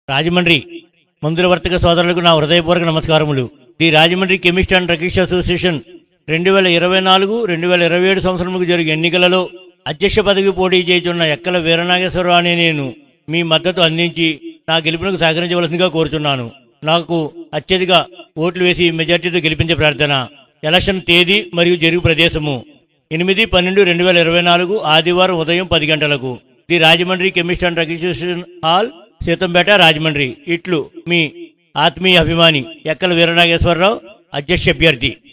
రాజమండ్రి మందుల వర్తక సోదరులకు నా హృదయపూర్వక నమస్కారములు the Rajahmundry chemist and druggist association రెండు వేల ఇరవై నాలుగు రెండు వేల ఇరవై ఏడు సంవత్సరముకు జరిగే ఎన్నికలలో అధ్యక్ష పదవి పోటీ చేయుచున్న ఎక్కల వీరనాగేశ్వరరావు అనే నేను మీ మద్దతు అందించి నా గెలుపునకు సహకరించవలసిందిగా కోరుచున్నాను నాకు అత్యధిక ఓట్లు వేసి మెజార్టీతో గెలిపించే ప్రార్థన ఎలక్షన్ తేదీ మరియు జరుగు ప్రదేశము ఎనిమిది పన్నెండు రెండు వేల ఇరవై నాలుగు ఆదివారం ఉదయం పది గంటలకు the Rajahmundry chemist and registration hall Seethampeta Rajahmundry ఇట్లు మీ ఆత్మీయ అభిమాని ఎక్కల వీరనాగేశ్వరరావు అధ్యక్ష అభ్యర్థి